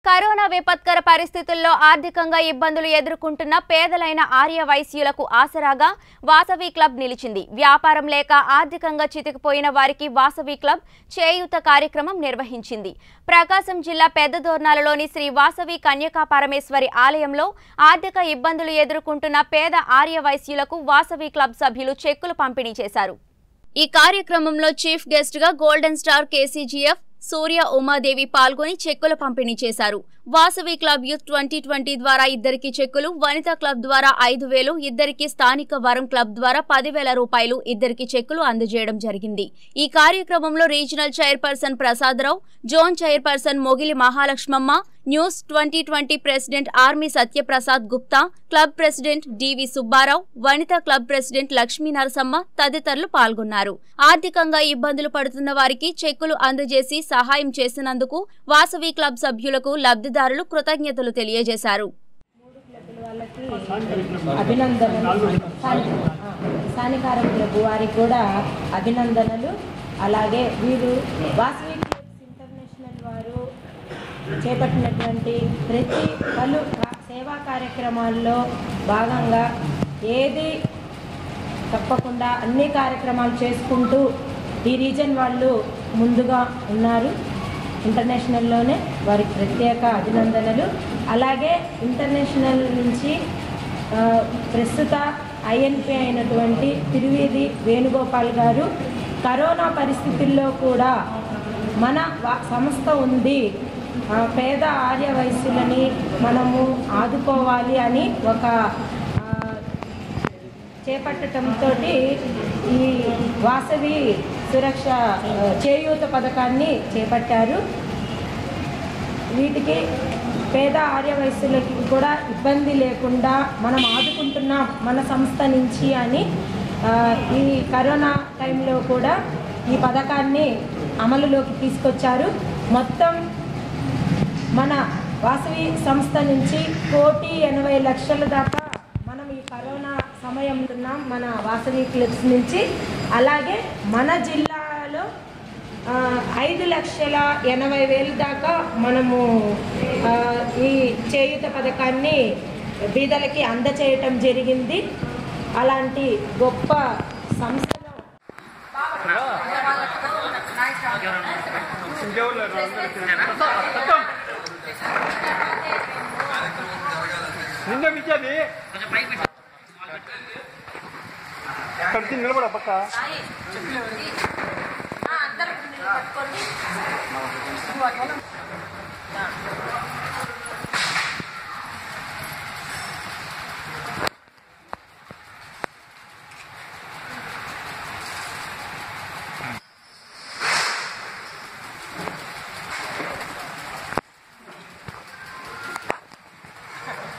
corona విపత్కర పరిస్థితుల్లో ఆర్థికంగా ఇబ్బందులు ఎదుర్కొంటున్న పేదలైన ఆర్య వైశ్యులకు ఆసరాగా వాసవి క్లబ్ నిలిచింది వ్యాపారం లేక ఆర్థికంగా చితికిపోయిన వారికి వాసవి క్లబ్ చేయూత కార్యక్రమం నిర్వహించింది ప్రకాశం జిల్లా పెద్దదోర్నాలలోని శ్రీ వాసవి కన్యకా పరమేశ్వరి ఆలయంలో ఆర్థిక ఇబ్బందులు ఎదుర్కొంటున్న పేద ఆర్య వైశ్యులకు వాసవి క్లబ్ సభ్యులు చెక్కులు పంపిణీ చేశారు ఈ కార్యక్రమంలో చీఫ్ గెస్ట్ గా golden star KCGF Surya Umadevi పాల్గొని చెక్కులు పంపిణీ చేశారు Vasavi club youth twenty twenty ద్వారా ఇద్దరికి చెక్కులు వనితా క్లబ్ ద్వారా ఐదు వేలు ఇద్దరికి స్థానిక వరం క్లబ్ ద్వారా పదివేల రూపాయలు ఇద్దరికి చెక్కులు అందజేయడం జరిగింది ఈ కార్యక్రమంలో regional chairperson Prasadarao zone chairperson Mogili Mahalakshmamma news twenty twenty president ఆర్మీ Satyaprasad Gupta club president DV Subbarao Vanitha club president Lakshmi Narasamma తదితరులు పాల్గొన్నారు ఆర్థికంగా ఇబ్బందులు పడుతున్న వారికి చెక్కులు అందజేసి సహాయం చేసినందుకు వాసవి క్లబ్ సభ్యులకు లబ్ధిదారులు కృతజ్ఞతలు తెలియజేశారు అభినందనలు స్థానిక ఆ, స్థానికారం క్లబ్ వారికి కూడా అభినందనలు అలాగే వీరు వాసవి క్లబ్స్ ఇంటర్నేషనల్ వారు చేపట్టినటువంటి ప్రతి పలు కా- సేవా కార్యక్రమాల్లో భాగంగా ఏది తప్పకుండా అన్ని కార్యక్రమాలు చేసుకుంటూ ఈ రీజన్ వాళ్ళు ముందుగా ఉన్నారు ఇంటర్నేషనల్లోనే వారికి ప్రత్యేక అభినందనలు అలాగే ఇంటర్నేషనల్ నుంచి ఆ, ప్రస్తుత ఐఎన్పి అయినటువంటి తిరువీధి వేణుగోపాల్ గారు కరోనా పరిస్థితుల్లో కూడా మన వా- సంస్థ ఉంది ఆ, పేద ఆర్య వయస్సులని మనము ఆదుకోవాలి అని ఒక ఆ, చేపట్టడంతో ఈ వాసవి సురక్ష ఆ, చేయూత పథకాన్ని చేపట్టారు వీటికి పేద ఆర్య వయస్సులకి కూడా ఇబ్బంది లేకుండా మనం ఆదుకుంటున్నాం మన సంస్థ నుంచి అని ఆ, ఈ కరోనా టైంలో కూడా ఈ పథకాన్ని అమలులోకి తీసుకొచ్చారు మొత్తం మన వాసవి సంస్థ నుంచి కోటి ఎనభై లక్షల దాకా మనం ఈ కరోనా సమయం ఉన్నాం మన వాసవి క్లబ్స్ నుంచి అలాగే మన జిల్లాలో ఆ, ఐదు లక్షల ఎనభై వేలు దాకా మనము ఆ, ఈ చేయుత పథకాన్ని బీదలకి అందచేయటం జరిగింది అలాంటి గొప్ప సంస్థలో నిన్న విద్యాది కడిచి నిలబడ పక్క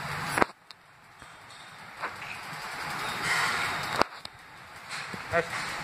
నెక్స్ట్